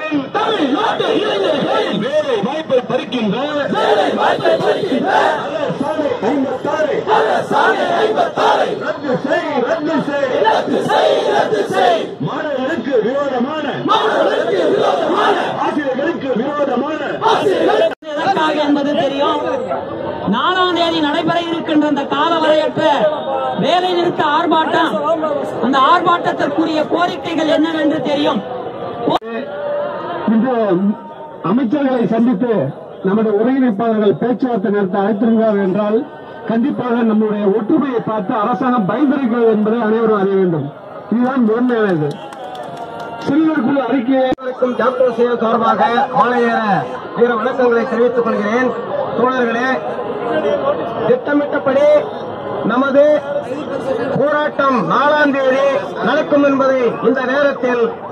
இளைஞர்களின் தமிழ்நாட்டு இளைஞர்களின் வேலை வாய்ப்பை பறிக்கின்ற வேலை வாய்ப்பை பறிக்கின்ற அரசாணை ஐம்பத்தாறு அரசாணை ஐம்பத்தாறை ரத்து செய் ரத்து செய் ரத்து செய் ரத்து செய் மாணவர்களுக்கு விரோதமான மாணவர்களுக்கு விரோதமான ஆசிரியர்களுக்கு விரோதமான ஆசிரியர்கள் எதற்காக என்பது தெரியும் நாலாம் தேதி நடைபெற இருக்கின்ற அந்த காலவரையற்ற வேலை நிறுத்த ஆர்ப்பாட்டம் அந்த ஆர்ப்பாட்டத்திற்குரிய கோரிக்கைகள் என்னவென்று தெரியும் இன்று அமைச்சர்களை சந்தித்து நம்முடைய ஒருங்கிணைப்பாளர்கள் பேச்சுவார்த்தை நடத்த அழைத்திருக்கிறார்கள் என்றால் கண்டிப்பாக நம்முடைய ஒற்றுமையை பார்த்து அரசாங்கம் பயந்திருக்கிறது என்பதை அனைவரும் அறிய வேண்டும் இதுதான் முதன்மையானது சிறுவர் குழு அறிக்கையை அனைவருக்கும் கேப்டன் சேவை சார்பாக மாலை நேர வீர வணக்கங்களை தெரிவித்துக் கொள்கிறேன் தோழர்களே திட்டமிட்டபடி நமது போராட்டம் நாலாம் தேதி நடக்கும் என்பதை இந்த நேரத்தில்